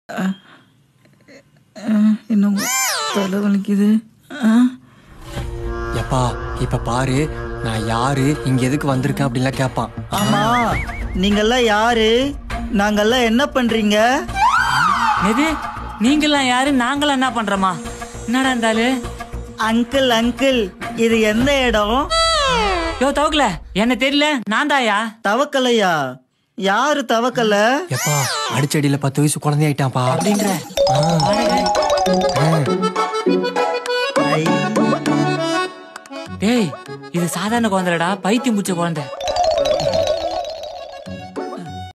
இன்னும் தலை வலிக்குது ஆ? எப்பா இப்ப பாரு நான் யாரு இங்க எதுக்கு வந்திருக்கேன் அப்படின்லாம் கேட்பான் ஆமா நீங்கெல்லாம் யாரு நாங்கெல்லாம் என்ன பண்றீங்க எது நீங்களாம் யாரு நாங்களாம் என்ன பண்றோமா என்னடா இருந்தாலும் அங்கிள் அங்கிள் இது எந்த இடம் யோ தவக்கல என்ன தெரியல நான் தாயா தவக்கலையா யாரு தவக்கல எப்பா அடிச்சடியில பத்து வயசு குழந்தை ஆயிட்டான்ப்பா அப்படின்ற ஐ, டேய் இது சாதாரண குழந்தைடா பைத்தியம் பிடிச்ச குழந்தை